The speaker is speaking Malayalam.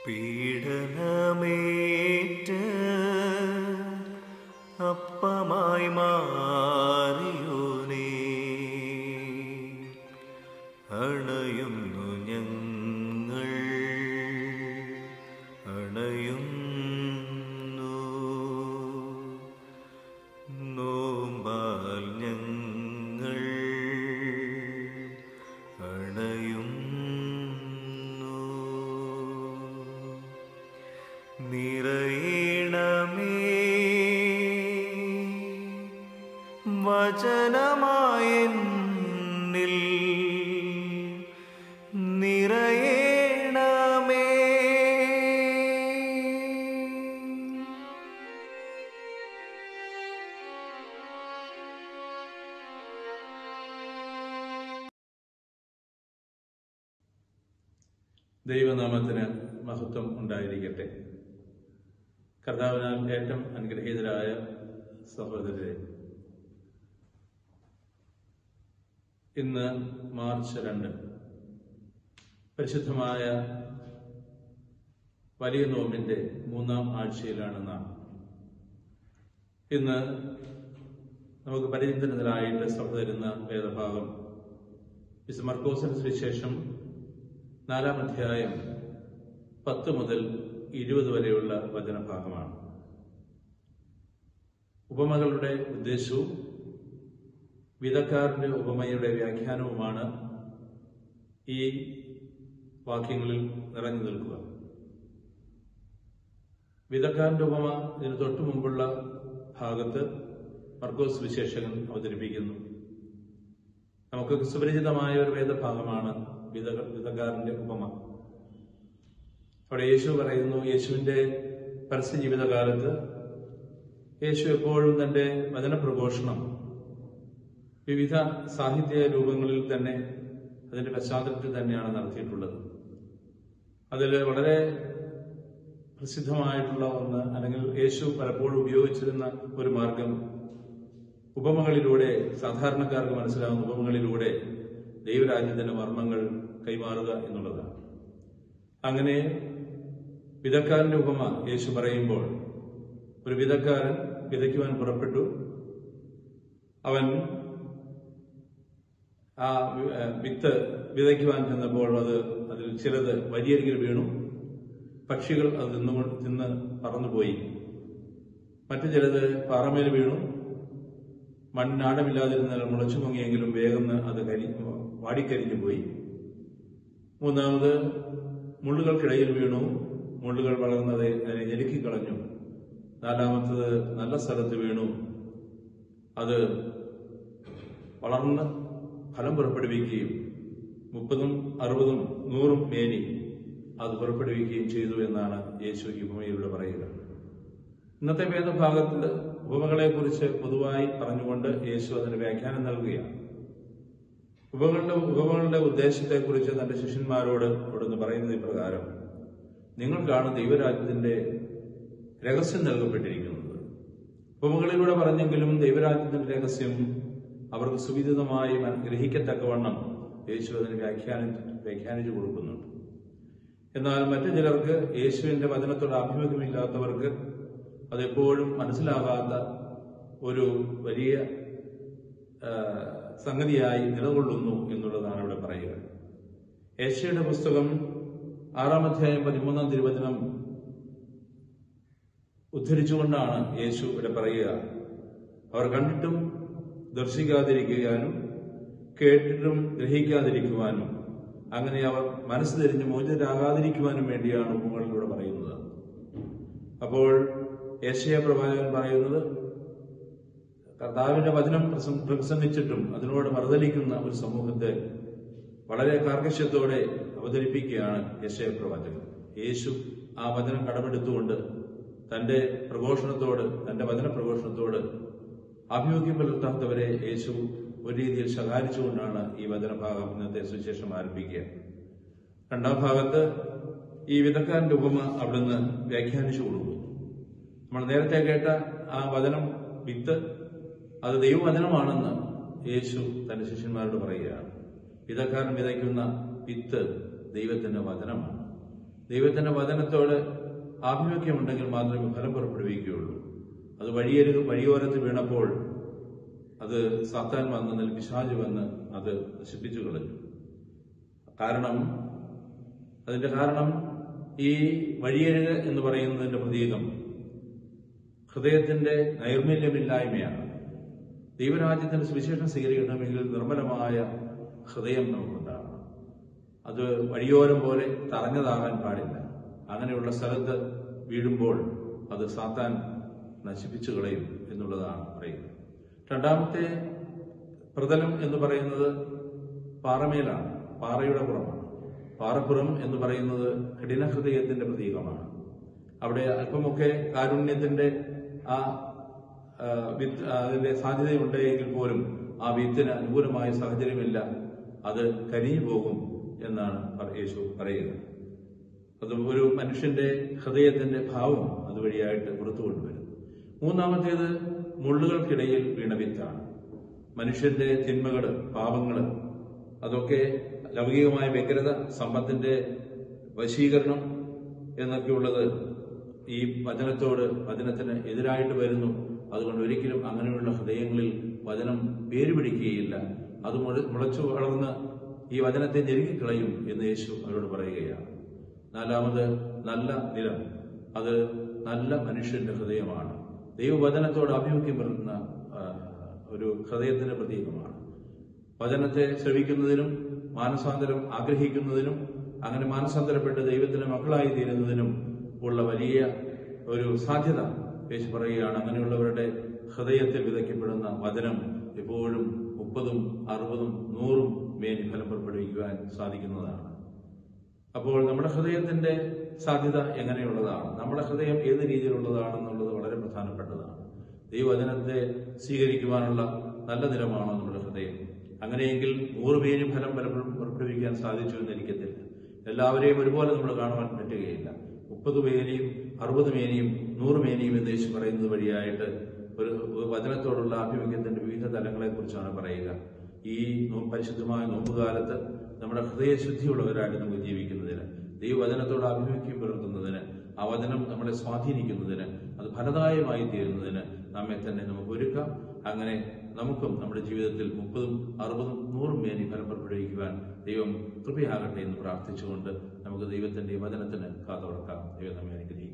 പീഡനമേറ്റ് അപ്പമായി മാറിയോനേ അണയുന്നു ഞങ്ങൾ അണയുന്നു നോമ്പാൽ ഞങ്ങൾ അണയുന്നു നിറയണമേ വചനമായെന്നിൽ നിറയണമേ ദൈവനാമത്തിന് മഹത്വം ഉണ്ടായിരിക്കട്ടെ കർത്താവിനാൽ ഏറ്റവും അനുഗ്രഹീതരായ സഹോദരരെ ഇന്ന് മാർച്ച് രണ്ട് പരിശുദ്ധമായ വലിയ നോമ്പിന്റെ മൂന്നാം ആഴ്ചയിലാണ് നാം ഇന്ന് നമുക്ക് പരിചിതനായിട്ട് സഭ തരുന്ന വേദഭാഗം വിശുദ്ധ മർക്കോസിന് സുവിശേഷം നാലാം അധ്യായം പത്ത് മുതൽ ഇരുപത് വരെയുള്ള വചനഭാഗമാണ് ഉപമകളുടെ ഉദ്ദേശവും വിധക്കാരന്റെ ഉപമയുടെ വ്യാഖ്യാനവുമാണ് ഈ വാക്യങ്ങളിൽ നിറഞ്ഞു നിൽക്കുക വിധക്കാരന്റെ ഉപമ ഇതിന് തൊട്ടു മുമ്പുള്ള ഭാഗത്ത് മർക്കോസ് വിശേഷകൻ അവതരിപ്പിക്കുന്നു നമുക്ക് സുപരിചിതമായ ഒരു വേദഭാഗമാണ് വിധ വിധക്കാരന്റെ ഉപമ അവിടെ യേശു പറയുന്നു യേശുവിന്റെ പരസ്യ ജീവിതകാലത്ത് യേശു എപ്പോഴും തന്റെ വചനപ്രഘോഷണം വിവിധ സാഹിത്യ രൂപങ്ങളിൽ തന്നെ അതിന്റെ പശ്ചാത്തലത്തിൽ തന്നെയാണ് നടത്തിയിട്ടുള്ളത് അതിൽ വളരെ പ്രസിദ്ധമായിട്ടുള്ള ഒന്ന് അല്ലെങ്കിൽ യേശു പലപ്പോഴും ഉപയോഗിച്ചിരുന്ന ഒരു മാർഗം ഉപമകളിലൂടെ സാധാരണക്കാർക്ക് മനസ്സിലാവുന്ന ഉപമകളിലൂടെ ദൈവരാജ്യത്തിന്റെ മർമ്മങ്ങൾ കൈമാറുക എന്നുള്ളതാണ് അങ്ങനെ വിധക്കാരന്റെ ഉപമ യേശു പറയുമ്പോൾ ഒരു വിധക്കാരൻ വിതയ്ക്കുവാൻ പുറപ്പെട്ടു അവൻ ആ വി- ഏ, വിത്ത് വിതയ്ക്കുവാൻ ചെന്നപ്പോൾ അത് അതിൽ ചിലത് വരിയരികിൽ വീണു പക്ഷികൾ അത് തിന്നുകൊണ്ട് തിന്ന് പറന്നുപോയി മറ്റു ചിലത് പാറമേൽ വീണു മണ്ണാടമില്ലാതിരുന്നാൽ മുളച്ചു പൊങ്ങിയെങ്കിലും വേഗം അത് കരി വാടിക്കരിഞ്ഞു പോയി മൂന്നാമത് മുള്ളുകൾക്കിടയിൽ വീണു മുള്ളുകൾ വളർന്നത് അതിനെ ഞെരുക്കിക്കളഞ്ഞു നാലാമത്തത് നല്ല സ്ഥലത്ത് വീണു അത് വളർന്ന് ഫലം പുറപ്പെടുവിക്കുകയും മുപ്പതും അറുപതും നൂറും മേനി അത് പുറപ്പെടുവിക്കുകയും ചെയ്തു എന്നാണ് യേശു ഈ ഉപമയിലൂടെ പറയുക ഇന്നത്തെ വേദഭാഗത്ത് ഉപമകളെ കുറിച്ച് പൊതുവായി പറഞ്ഞുകൊണ്ട് യേശു അതിന് വ്യാഖ്യാനം നൽകുകയാണ് ഉപമകളുടെ ഉപമകളുടെ ഉദ്ദേശത്തെക്കുറിച്ച് തന്റെ ശിഷ്യന്മാരോട് അവിടുന്ന് പറയുന്നത് ഇപ്രകാരം നിങ്ങൾക്കാണ് ദൈവരാജ്യത്തിന്റെ രഹസ്യം നൽകപ്പെട്ടിരിക്കുന്നത് ഉപമകളിലൂടെ പറഞ്ഞെങ്കിലും ദൈവരാജ്യത്തിന്റെ രഹസ്യം അവർക്ക് സുവിദിതമായി മന- ഗ്രഹിക്കത്തക്കവണ്ണം യേശു അതിന് വ്യാഖ്യാനം വ്യാഖ്യാനിച്ചു കൊടുക്കുന്നുണ്ട് എന്നാൽ മറ്റു ചിലർക്ക് യേശുവിന്റെ വചനത്തോട് ആഭിമുഖ്യമില്ലാത്തവർക്ക് അതെപ്പോഴും മനസ്സിലാകാത്ത ഒരു വലിയ ആ, സംഗതിയായി നിലകൊള്ളുന്നു എന്നുള്ളതാണ് ഇവിടെ പറയുക ഏഷ്യയുടെ പുസ്തകം ആറാം അധ്യായം പതിമൂന്നാം തിരുവചനം ഉദ്ധരിച്ചുകൊണ്ടാണ് യേശു ഇവിടെ പറയുക അവർ കണ്ടിട്ടും ദർശിക്കാതിരിക്കാനും കേട്ടിട്ടും ഗ്രഹിക്കാതിരിക്കുവാനും അങ്ങനെ അവർ മനസ്സ് തിരിഞ്ഞ് മോചിതരാകാതിരിക്കുവാനും വേണ്ടിയാണ് ഉപമകളിലൂടെ പറയുന്നത് അപ്പോൾ ഏഷ്യ പ്രവാചകൻ പറയുന്നത് കർത്താവിന്റെ വചനം പ്രസം- പ്രസംഗിച്ചിട്ടും അതിനോട് മറുതലിക്കുന്ന ഒരു സമൂഹത്തെ വളരെ കാർക്കശ്യത്തോടെ അവതരിപ്പിക്കുകയാണ് യശയ പ്രവാചകൻ യേശു ആ വചനം കടമെടുത്തുകൊണ്ട് തന്റെ പ്രഘോഷണത്തോട് തന്റെ വചന പ്രഘോഷണത്തോട് ആഭിമുഖ്യം പുലർത്താത്തവരെ യേശു ഒരു രീതിയിൽ ശകാരിച്ചുകൊണ്ടാണ് ഈ വചനഭാഗം ഇന്നത്തെ സുവിശേഷം ആരംഭിക്കുക രണ്ടാം ഭാഗത്ത് ഈ വിധക്കാരന്റെ ഉപമ അവിടുന്ന് വ്യാഖ്യാനിച്ചു കൊടുക്കുന്നു നമ്മൾ നേരത്തെ കേട്ട ആ വചനം വിത്ത് അത് ദൈവവചനമാണെന്ന് യേശു തന്റെ ശിഷ്യന്മാരോട് പറയുകയാണ് വിതക്കാരൻ വിതയ്ക്കുന്ന വിത്ത് ദൈവത്തിന്റെ വചനമാണ് ദൈവത്തിന്റെ വചനത്തോട് ആഭിമുഖ്യമുണ്ടെങ്കിൽ മാത്രമേ ഫലം പുറപ്പെടുവിക്കുകയുള്ളൂ അത് വഴിയരു വഴിയോരത്ത് വീണപ്പോൾ അത് സാത്താൻ വന്ന് നെൽ പിശാജ് വന്ന് അത് നശിപ്പിച്ചു കളഞ്ഞു കാരണം അതിന്റെ കാരണം ഈ വഴിയരുക എന്ന് പറയുന്നതിന്റെ പ്രതീകം ഹൃദയത്തിന്റെ നൈർമല്യമില്ലായ്മയാണ് ദൈവരാജ്യത്തിന്റെ സുവിശേഷം സ്വീകരിക്കണമെങ്കിൽ നിർമ്മലമായ ഹൃദയം നമുക്കുണ്ടാകണം അത് വഴിയോരം പോലെ തറഞ്ഞതാകാൻ പാടില്ല അങ്ങനെയുള്ള സ്ഥലത്ത് വീഴുമ്പോൾ അത് സാത്താൻ നശിപ്പിച്ചു കളയും എന്നുള്ളതാണ് പറയുന്നത് രണ്ടാമത്തെ പ്രതലം എന്ന് പറയുന്നത് പാറമേലാണ് പാറയുടെ പുറമാണ് പാറപ്പുറം എന്ന് പറയുന്നത് കഠിനഹൃദയത്തിന്റെ പ്രതീകമാണ് അവിടെ അല്പമൊക്കെ കാരുണ്യത്തിന്റെ ആ ആ, വിത്ത് അതിന്റെ സാധ്യതയുണ്ടെങ്കിൽ പോലും ആ വിത്തിന് അനുകൂലമായ സാഹചര്യമില്ല അത് കരിഞ്ഞു പോകും എന്നാണ് പറ- യേശു പറയുക അത് ഒരു മനുഷ്യന്റെ ഹൃദയത്തിന്റെ ഭാവം അതുവഴിയായിട്ട് പുറത്തു കൊണ്ടുവരും മൂന്നാമത്തേത് മുള്ളുകൾക്കിടയിൽ വീണ വിത്താണ് മനുഷ്യന്റെ തിന്മകള് പാപങ്ങള് അതൊക്കെ ലൗകികമായ വ്യഗ്രത സമ്പത്തിന്റെ വശീകരണം എന്നൊക്കെയുള്ളത് ഈ വചനത്തോട് വചനത്തിന് എതിരായിട്ട് വരുന്നു അതുകൊണ്ട് ഒരിക്കലും അങ്ങനെയുള്ള ഹൃദയങ്ങളിൽ വചനം വേരുപിടിക്കുകയില്ല അത് മുഴ- മുളച്ചു വളർന്ന് ഈ വചനത്തെ ഞെരുക്കിക്കളയും എന്ന് യേശു അവരോട് പറയുകയാണ് നാലാമത് നല്ല നിലം അത് നല്ല മനുഷ്യന്റെ ഹൃദയമാണ് ദൈവവചനത്തോട് ആഭിമുഖ്യം വരുന്ന ആ, ഒരു ഹൃദയത്തിന്റെ പ്രതീകമാണ് വചനത്തെ ശ്രവിക്കുന്നതിനും മാനസാന്തരം ആഗ്രഹിക്കുന്നതിനും അങ്ങനെ മാനസാന്തരപ്പെട്ട് ദൈവത്തിന്റെ മക്കളായി തീരുന്നതിനും ഉള്ള വലിയ ഒരു സാധ്യത യേശു പറയുകയാണ് അങ്ങനെയുള്ളവരുടെ ഹൃദയത്തിൽ വിതയ്ക്കപ്പെടുന്ന വചനം എപ്പോഴും മുപ്പതും അറുപതും നൂറും മേനി ഫലം പുറപ്പെടുവിക്കുവാൻ സാധിക്കുന്നതാണ് അപ്പോൾ നമ്മുടെ ഹൃദയത്തിന്റെ സാധ്യത എങ്ങനെയുള്ളതാണ് നമ്മുടെ ഹൃദയം ഏത് രീതിയിലുള്ളതാണെന്നുള്ളത് വളരെ പ്രധാനപ്പെട്ടതാണ് ദൈവവചനത്തെ സ്വീകരിക്കുവാനുള്ള നല്ല നിലമാണോ നമ്മുടെ ഹൃദയം അങ്ങനെയെങ്കിൽ നൂറ് പേരും ഫലം പലപ്പോഴും പുറപ്പെടുവിക്കാൻ സാധിച്ചു എന്നിരിക്കത്തില്ല എല്ലാവരെയും ഒരുപോലെ നമ്മൾ കാണുവാൻ പറ്റുകയില്ല മുപ്പത് പേരെയും അറുപത് മേനിയും നൂറ് മേനിയും എന്ന് യേശു പറയുന്നത് വഴിയായിട്ട് ഒരു ഒരു വചനത്തോടുള്ള ആഭിമുഖ്യത്തിന്റെ വിവിധ തലങ്ങളെ കുറിച്ചാണ് പറയുക ഈ നോ- പരിശുദ്ധമായ നോമ്പുകാലത്ത് നമ്മുടെ ഹൃദയശുദ്ധിയുള്ളവരായിട്ട് നമുക്ക് ജീവിക്കുന്നതിന് ദൈവവചനത്തോട് ആഭിമുഖ്യം പുലർത്തുന്നതിന് ആ വചനം നമ്മളെ സ്വാധീനിക്കുന്നതിന് അത് ഫലദായമായി തീരുന്നതിന് നമ്മെ തന്നെ നമുക്ക് ഒരുക്കാം അങ്ങനെ നമുക്കും നമ്മുടെ ജീവിതത്തിൽ മുപ്പതും അറുപതും നൂറും മേനി ഫലം പുറപ്പെടുവിക്കുവാൻ ദൈവം കൃപയാകട്ടെ എന്ന് പ്രാർത്ഥിച്ചുകൊണ്ട് നമുക്ക് ദൈവത്തിന്റെ ഈ വചനത്തിന് കാതോർക്കാം ദൈവം നമ്മെ അനുഗ്രഹിക്കും